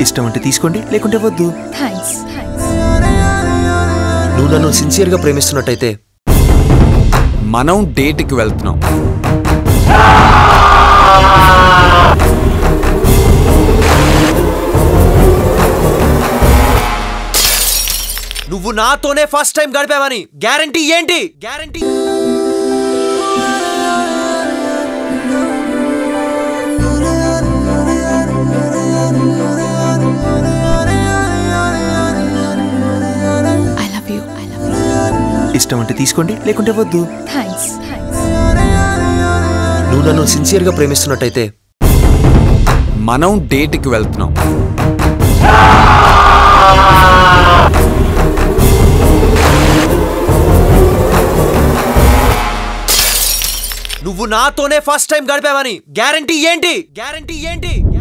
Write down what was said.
ఇష్టం అంటే తీసుకోండి లేకుంటే వద్దు థ్యాంక్స్ నువ్వు నన్ను సిన్సియర్గా ప్రేమిస్తున్నట్టయితే మనం డేట్కి వెళ్తున్నాం నువ్వు నాతోనే ఫస్ట్ టైం గడిపావని గ్యారంటీ ఏంటి guarantee I love you I love you ఇష్టం అంటే తీసుకోండి లేకుంటే వద్దు థ్యాంక్స్ నువ్వు నన్ను సిన్సియర్గా ప్రేమిస్తున్నట్టయితే మనం డేట్కి వెళ్తున్నాం నువ్వు నాతోనే ఫస్ట్ టైం గడిపావని గ్యారంటీ ఏంటి గ్యారంటీ ఏంటి